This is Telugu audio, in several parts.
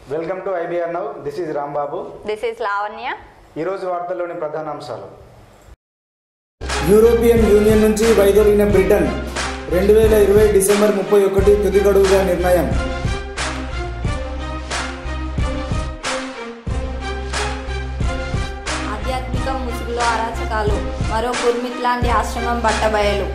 welcome to IBR now this is Rambabu this is Lavanya ఈరోజు వార్తల్లోని ప్రధాన అంశాలు యూరోపియన్ యూనియన్ నుంచి వైదొలిగిన బ్రిటన్ రెండు వేల ఇరవై డిసెంబర్ ముప్పై ఒకటి తుది గడువుగా నిర్ణయం ఆధ్యాత్మిక ముసుగులో అరాచకాలు మరో కుర్మిత్ లాంటి ఆశ్రమం బట్టబయలు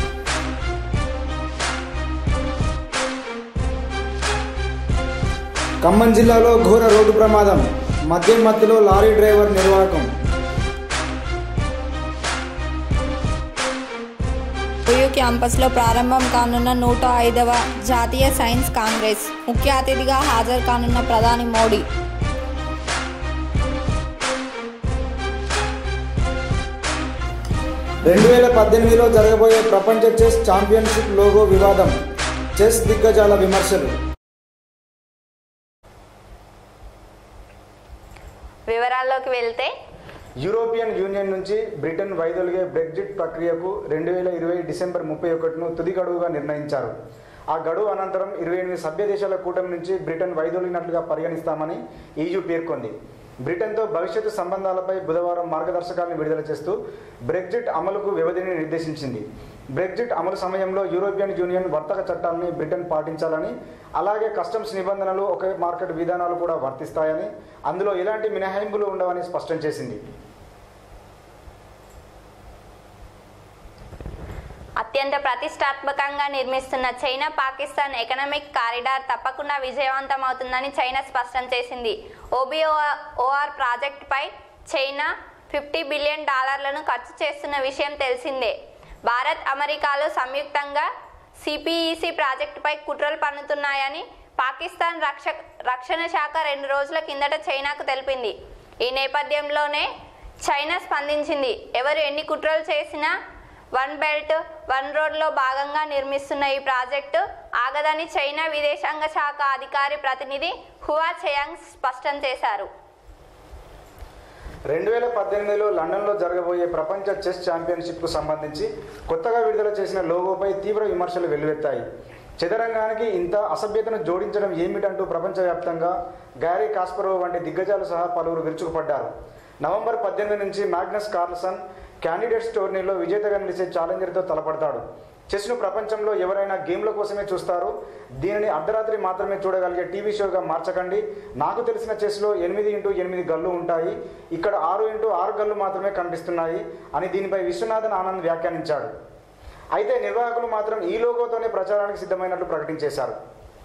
ఖమ్మం జిల్లాలో ఘోర రోడ్డు ప్రమాదం మద్యం మత్తులో లారీ డ్రైవర్ నిర్వాహకం ఓయూ క్యాంపస్లో ప్రారంభం కానున్న నూట ఐదవ జాతీయ సైన్స్ కాంగ్రెస్ ముఖ్య అతిథిగా హాజరు కానున్న ప్రధాని మోడీ రెండు వేల పద్దెనిమిదిలో జరగబోయే ప్రపంచ చెస్ ఛాంపియన్షిప్ లోగో వివాదం చెస్ దిగ్గజాల విమర్శలు వివరాల్లోకి వెళ్తే యూరోపియన్ యూనియన్ నుంచి బ్రిటన్ వైదొలిగే బ్రెగ్జిట్ ప్రక్రియకు రెండు వేల ఇరవై డిసెంబర్ ముప్పై ఒకటిను తుది గడువుగా నిర్ణయించారు ఆ గడువు అనంతరం ఇరవై ఎనిమిది సభ్య దేశాల కూటమి నుంచి బ్రిటన్ వైదొలిగినట్లుగా పరిగణిస్తామని ఈయూ పేర్కొంది బ్రిటన్తో భవిష్యత్తు సంబంధాలపై బుధవారం మార్గదర్శకాలను విడుదల చేస్తూ బ్రెగ్జిట్ అమలుకు వ్యవధిని నిర్దేశించింది బ్రెగ్జిట్ అమలు సమయంలో యూరోపియన్ యూనియన్ వర్తక చట్టాలని బ్రిటన్ పాటించాలని అలాగే కస్టమ్స్ నిబంధనలు ఒకే మార్కెట్ విధానాలు కూడా వర్తిస్తాయని అందులో ఎలాంటి మినహాయింపులు ఉండవని స్పష్టం చేసింది అత్యంత ప్రతిష్టాత్మకంగా నిర్మిస్తున్న చైనా పాకిస్తాన్ ఎకనామిక్ కారిడార్ తప్పకుండా విజయవంతమవుతుందని చైనా స్పష్టం చేసింది ఓబిఓఆర్ ప్రాజెక్టుపై చైనా ఫిఫ్టీ బిలియన్ డాలర్లను ఖర్చు చేస్తున్న విషయం తెలిసిందే భారత్ అమెరికాలు సంయుక్తంగా సిపిఈసి ప్రాజెక్టుపై కుట్రలు పన్నుతున్నాయని పాకిస్తాన్ రక్ష రక్షణ శాఖ రెండు రోజుల కిందట చైనాకు తెలిపింది ఈ నేపథ్యంలోనే చైనా స్పందించింది ఎవరు ఎన్ని కుట్రలు చేసినా వన్ బెల్ట్ వన్ రోడ్లో భాగంగా నిర్మిస్తున్న ఈ ప్రాజెక్టు ఆగదని చైనా విదేశాంగ శాఖ అధికారి ప్రతినిధి హువా చెయాంగ్ స్పష్టం చేశారు రెండు వేల పద్దెనిమిదిలో లండన్లో జరగబోయే ప్రపంచ చెస్ ఛాంపియన్షిప్కు సంబంధించి కొత్తగా విడుదల చేసిన లోగోపై తీవ్ర విమర్శలు వెల్లువెత్తాయి చదరంగానికి ఇంత అసభ్యతను జోడించడం ఏమిటంటూ ప్రపంచవ్యాప్తంగా గ్యారీ కాస్పరోవ్ వంటి దిగ్గజాలు సహా పలువురు విరుచుకుపడ్డారు నవంబర్ పద్దెనిమిది నుంచి మ్యాగ్నస్ కార్ల్సన్ క్యాండిడేట్స్ టోర్నీలో విజేతగా నిలిచే ఛాలెంజర్తో తలపడతాడు చెస్ను ప్రపంచంలో ఎవరైనా గేమ్ల కోసమే చూస్తారు దీనిని అర్ధరాత్రి మాత్రమే చూడగలిగే టీవీ షోగా మార్చకండి నాకు తెలిసిన చెస్లో ఎనిమిది ఇంటూ ఎనిమిది గల్లు ఉంటాయి ఇక్కడ ఆరు ఇంటూ ఆరు గల్లు మాత్రమే కనిపిస్తున్నాయి అని దీనిపై విశ్వనాథన్ ఆనంద్ వ్యాఖ్యానించాడు అయితే నిర్వాహకులు మాత్రం ఈ లోగోతోనే ప్రచారానికి సిద్ధమైనట్లు ప్రకటించేశారు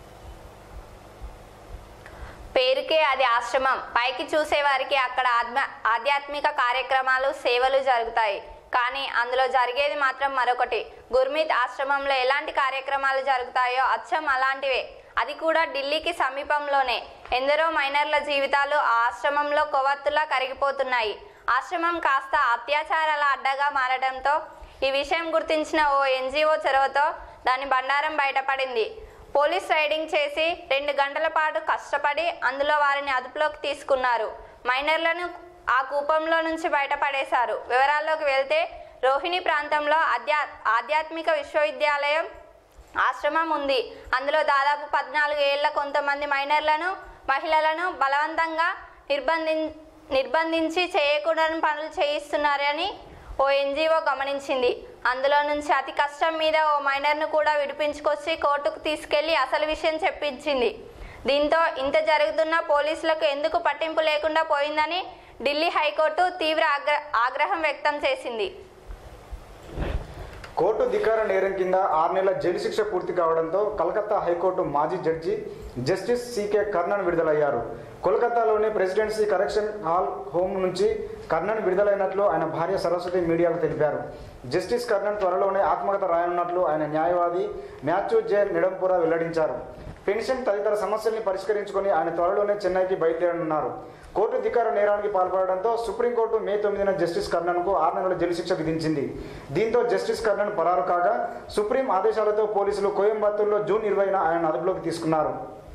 పేరుకే అది ఆశ్రమం పైకి చూసే వారికి అక్కడ ఆత్మ ఆధ్యాత్మిక కార్యక్రమాలు సేవలు జరుగుతాయి కానీ అందులో జరిగేది మాత్రం మరొకటి గుర్మిత్ ఆశ్రమంలో ఎలాంటి కార్యక్రమాలు జరుగుతాయో అచ్చం అలాంటివే అది కూడా ఢిల్లీకి సమీపంలోనే ఎందరో మైనర్ల జీవితాలు ఆ ఆశ్రమంలో కొవ్వొత్తులా కరిగిపోతున్నాయి ఆశ్రమం కాస్త అత్యాచారాల అడ్డగా మారడంతో ఈ విషయం గుర్తించిన ఓ ఎన్జిఓ చొరవతో దాని బండారం బయటపడింది పోలీస్ రైడింగ్ చేసి రెండు గంటల పాటు కష్టపడి అందులో వారిని అదుపులోకి తీసుకున్నారు మైనర్లను ఆ కూపంలో నుంచి బయటపడేశారు వివరాల్లోకి వెళ్తే రోహిణి ప్రాంతంలో అధ్యా ఆధ్యాత్మిక విశ్వవిద్యాలయం ఆశ్రమం ఉంది అందులో దాదాపు పద్నాలుగు ఏళ్ల కొంతమంది మైనర్లను మహిళలను బలవంతంగా నిర్బంధి నిర్బంధించి చేయకూడని పనులు చేయిస్తున్నారని ఓ ఎన్జిఓ గమనించింది అందులో నుంచి అతి కష్టం మీద ఓ మైనర్ను కూడా విడిపించుకొచ్చి కోర్టుకు తీసుకెళ్లి అసలు విషయం చెప్పించింది దీంతో ఇంత జరుగుతున్న పోలీసులకు ఎందుకు పట్టింపు లేకుండా పోయిందని ఢిల్లీ హైకోర్టు తీవ్ర ఆగ్ర ఆగ్రహం వ్యక్తం చేసింది కోర్టు ధిక్కార నేరం కింద ఆరు నెలల జైలు శిక్ష పూర్తి కావడంతో కలకత్తా హైకోర్టు మాజీ జడ్జి జస్టిస్ సికే కర్ణన్ విడుదలయ్యారు కోల్కతాలోని ప్రెసిడెన్సీ కరెక్షన్ హాల్ హోమ్ నుంచి కర్ణన్ విడుదలైనట్లు ఆయన భార్య సరస్వతి మీడియాకు తెలిపారు జస్టిస్ కర్ణన్ త్వరలోనే ఆత్మకథ రాయనున్నట్లు ఆయన న్యాయవాది మాథ్యూ జే నిడంపుర వెల్లడించారు పెన్షన్ తదితర సమస్యల్ని పరిష్కరించుకొని ఆయన త్వరలోనే చెన్నైకి బయలుదేరనున్నారు కోర్టు ధిక్కార నేరానికి పాల్పడడంతో సుప్రీంకోర్టు మే తొమ్మిదిన జస్టిస్ కర్ణన్కు ఆరు నెలల జైలు శిక్ష విధించింది దీంతో జస్టిస్ కర్ణన్ పరారు కాగా సుప్రీం ఆదేశాలతో పోలీసులు కోయంబత్తూరులో జూన్ ఇరవైన ఆయన అదుపులోకి తీసుకున్నారు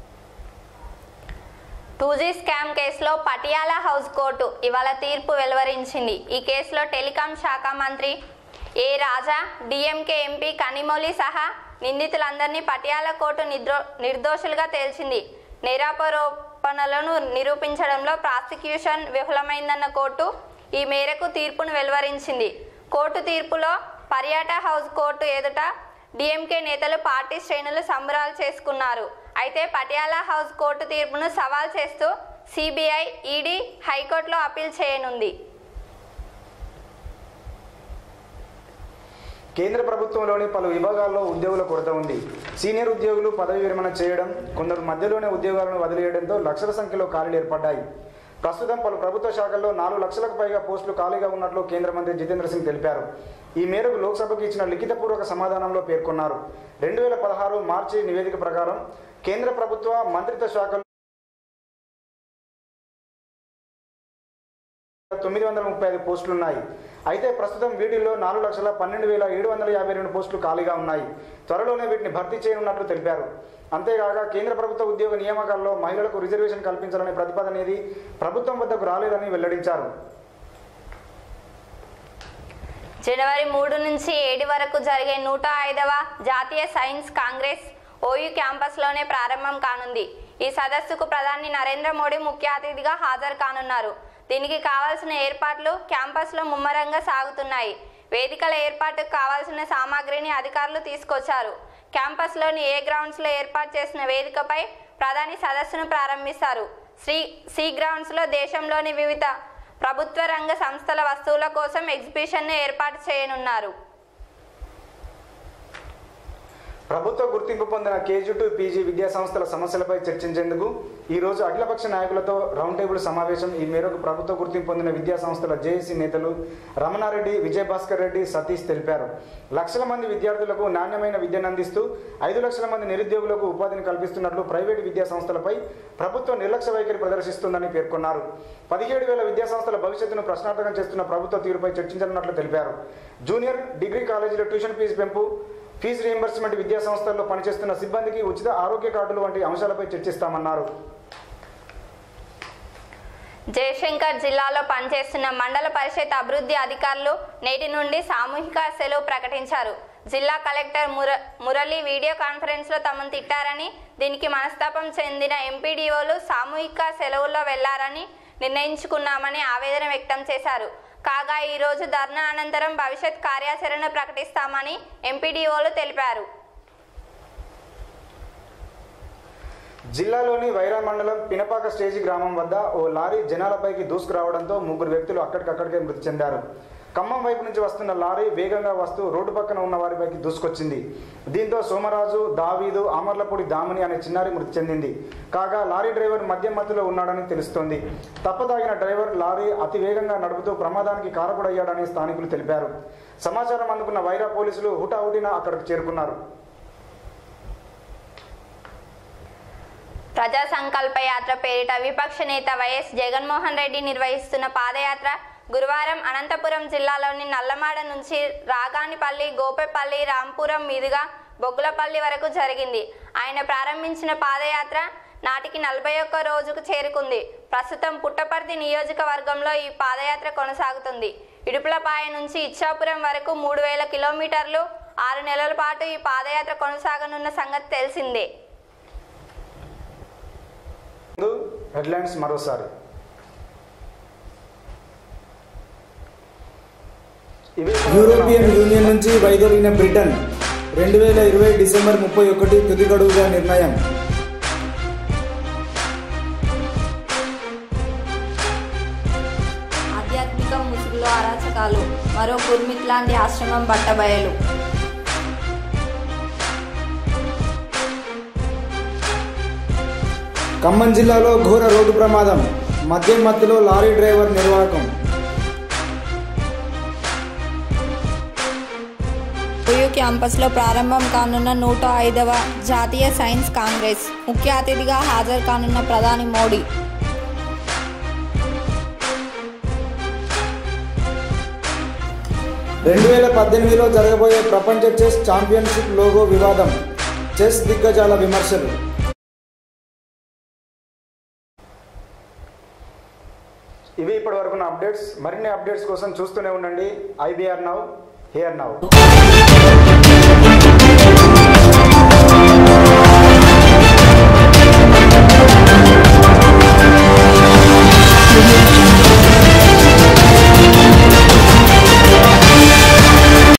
టూ జీ స్కామ్ కేసులో పటియాలా హౌస్ కోర్టు ఇవాళ తీర్పు వెలువరించింది ఈ కేసులో టెలికాం శాఖ మంత్రి ఏ రాజా డిఎంకే ఎంపీ కనిమొలి సహా నిందితులందరినీ పటియాలా కోర్టు నిర్దో నిర్దోషులుగా తేల్చింది నేరాపరో ఆరోపణలను నిరూపించడంలో ప్రాసిక్యూషన్ విఫలమైందన్న కోర్టు ఈ మేరకు తీర్పును వెలువరించింది కోర్టు తీర్పులో పర్యాట హౌస్ కోర్టు ఎదుట డిఎంకే నేతలు పార్టీ శ్రేణులు సంబరాలు చేసుకున్నారు అయితే పటియాలా హౌస్ కోర్టు తీర్పును సవాల్ చేస్తూ సిబిఐ ఈడీ హైకోర్టులో అప్పీల్ చేయనుంది కేంద్ర ప్రభుత్వంలోని పలు విభాగాల్లో ఉద్యోగుల కొరత ఉంది సీనియర్ ఉద్యోగులు పదవి విరమణ చేయడం కొందరు మధ్యలోనే ఉద్యోగాలను వదిలేయడంతో లక్షల సంఖ్యలో ఖాళీలు ఏర్పడ్డాయి ప్రస్తుతం పలు ప్రభుత్వ శాఖల్లో నాలుగు లక్షలకు పైగా పోస్టులు ఖాళీగా ఉన్నట్లు కేంద్ర మంత్రి జితేంద్ర సింగ్ తెలిపారు ఈ మేరకు లోక్సభకు ఇచ్చిన లిఖితపూర్వక సమాధానంలో పేర్కొన్నారు రెండు వేల పదహారు మార్చి నివేదిక ప్రకారం కేంద్ర ప్రభుత్వ మంత్రిత్వ శాఖలు తొమ్మిది వందల ముప్పై ఐదు పోస్టులు ఉన్నాయి అయితే ప్రస్తుతం వీటిల్లో నాలుగు లక్షల పన్నెండు వేల ఏడు వందల యాభై రెండు పోస్టులు ఖాళీగా ఉన్నాయి త్వరలోనే వీటిని భర్తీ చేయనున్నట్లు తెలిపారు అంతేకాక కేంద్ర ప్రభుత్వ ఉద్యోగ నియామకాల్లో మహిళలకు రిజర్వేషన్ కల్పించాలనే ప్రతిపాదన అనేది ప్రభుత్వం వద్దకు రాలేదని వెల్లడించారు జనవరి మూడు నుంచి ఏడు వరకు జరిగే నూట ఐదవ జాతీయ సైన్స్ కాంగ్రెస్ ఓయూ క్యాంపస్లోనే ప్రారంభం కానుంది ఈ సదస్సుకు ప్రధాని నరేంద్ర మోడీ ముఖ్య అతిథిగా హాజరు కానున్నారు దీనికి కావాల్సిన ఏర్పాట్లు క్యాంపస్లో ముమ్మరంగా సాగుతున్నాయి వేదికల ఏర్పాటుకు కావాల్సిన సామాగ్రిని అధికారులు తీసుకొచ్చారు క్యాంపస్లోని ఏ గ్రౌండ్స్లో ఏర్పాటు చేసిన వేదికపై ప్రధాని సదస్సును ప్రారంభిస్తారు శ్రీ సి గ్రౌండ్స్లో దేశంలోని వివిధ ప్రభుత్వ రంగ సంస్థల వస్తువుల కోసం ఎగ్జిబిషన్ను ఏర్పాటు చేయనున్నారు ప్రభుత్వ గుర్తింపు పొందిన కేజీ టు పీజీ విద్యా సంస్థల సమస్యలపై చర్చించేందుకు ఈ రోజు అఖిలపక్ష నాయకులతో రౌండ్ టేబుల్ సమావేశం ఈ మేరకు ప్రభుత్వ గుర్తింపు పొందిన విద్యా సంస్థల జేఏసీ నేతలు రమణారెడ్డి విజయభాస్కర్ రెడ్డి సతీష్ తెలిపారు లక్షల మంది విద్యార్థులకు నాణ్యమైన విద్యను అందిస్తూ ఐదు లక్షల మంది నిరుద్యోగులకు ఉపాధిని కల్పిస్తున్నట్లు ప్రైవేటు విద్యా సంస్థలపై ప్రభుత్వం నిర్లక్ష్య వైఖరి ప్రదర్శిస్తుందని పేర్కొన్నారు పదిహేడు వేల విద్యా సంస్థల భవిష్యత్తును ప్రశ్నార్థకం చేస్తున్న ప్రభుత్వ తీరుపై చర్చించనున్నట్లు తెలిపారు జూనియర్ డిగ్రీ కాలేజీలో ట్యూషన్ ఫీజు పెంపు ఫీజు రీయింబర్స్మెంట్ విద్యా సంస్థల్లో పనిచేస్తున్న సిబ్బందికి ఉచిత ఆరోగ్య కార్డులు వంటి అంశాలపై చర్చిస్తామన్నారు జయశంకర్ జిల్లాలో పనిచేస్తున్న మండల పరిషత్ అభివృద్ధి అధికారులు నేటి నుండి సామూహిక సెలవు ప్రకటించారు జిల్లా కలెక్టర్ ముర మురళి వీడియో కాన్ఫరెన్స్లో తమను తిట్టారని దీనికి మనస్తాపం చెందిన ఎంపీడీఓలు సామూహిక సెలవుల్లో వెళ్లారని నిర్ణయించుకున్నామని ఆవేదన వ్యక్తం చేశారు కాగా ఈ రోజు ధర్నా అనంతరం భవిష్యత్ కార్యాచరణ ప్రకటిస్తామని ఎంపీడీఓలు తెలిపారు జిల్లాలోని వైరా మండలం పినపాక స్టేజి గ్రామం వద్ద ఓ లారీ జనాలపైకి దూసుకురావడంతో ముగ్గురు వ్యక్తులు అక్కడికక్కడికే మృతి చెందారు ఖమ్మం వైపు నుంచి వస్తున్న లారీ వేగంగా వస్తూ రోడ్డు పక్కన ఉన్న వారిపైకి దూసుకొచ్చింది దీంతో సోమరాజు దావీదు ఆమర్లపూడి దామని అనే చిన్నారి మృతి చెందింది కాగా లారీ డ్రైవర్ మద్యం మత్తులో ఉన్నాడని తెలుస్తోంది తప్పదాగిన డ్రైవర్ లారీ అతి వేగంగా నడుపుతూ ప్రమాదానికి కారకుడయ్యాడని స్థానికులు తెలిపారు సమాచారం అందుకున్న వైరా పోలీసులు హుటాహుటిన అక్కడికి చేరుకున్నారు ప్రజా సంకల్ప యాత్ర పేరిట విపక్ష నేత వైఎస్ జగన్మోహన్ రెడ్డి నిర్వహిస్తున్న పాదయాత్ర గురువారం అనంతపురం జిల్లాలోని నల్లమాడ నుంచి రాగానిపల్లి గోపెపల్లి రాంపురం మీదుగా బొగ్గులపల్లి వరకు జరిగింది ఆయన ప్రారంభించిన పాదయాత్ర నాటికి నలభై ఒక్క రోజుకు చేరుకుంది ప్రస్తుతం పుట్టపర్తి నియోజకవర్గంలో ఈ పాదయాత్ర కొనసాగుతుంది ఇడుపులపాయ నుంచి ఇచ్చాపురం వరకు మూడు వేల కిలోమీటర్లు ఆరు నెలల పాటు ఈ పాదయాత్ర కొనసాగనున్న సంగతి తెలిసిందే ముందు హెడ్లైన్స్ మరోసారి ఇవే యూరోపియన్ యూనియన్ నుంచి వైదొలిగిన బ్రిటన్ రెండు వేల ఇరవై డిసెంబర్ ముప్పై ఒకటి తుది గడువుగా నిర్ణయం ఆధ్యాత్మిక ముసుగులో అరాచకాలు మరో కుర్మిత్ లాంటి ఆశ్రమం బట్టబయలు ఖమ్మం జిల్లాలో ఘోర రోడ్డు ప్రమాదం మద్యం మత్తులో లారీ డ్రైవర్ నిర్వాహకం ఓయూ క్యాంపస్లో ప్రారంభం కానున్న నూట ఐదవ జాతీయ సైన్స్ కాంగ్రెస్ ముఖ్య అతిథిగా హాజరు కానున్న ప్రధాని మోడీ రెండు వేల పద్దెనిమిదిలో జరగబోయే ప్రపంచ చెస్ ఛాంపియన్షిప్ లోగో వివాదం చెస్ దిగ్గజాల విమర్శలు ఇవి ఇప్పటి వరకు అప్డేట్స్ మరిన్ని అప్డేట్స్ కోసం చూస్తూనే ఉండండి ఐబీఆర్ నౌ హియర్ నౌ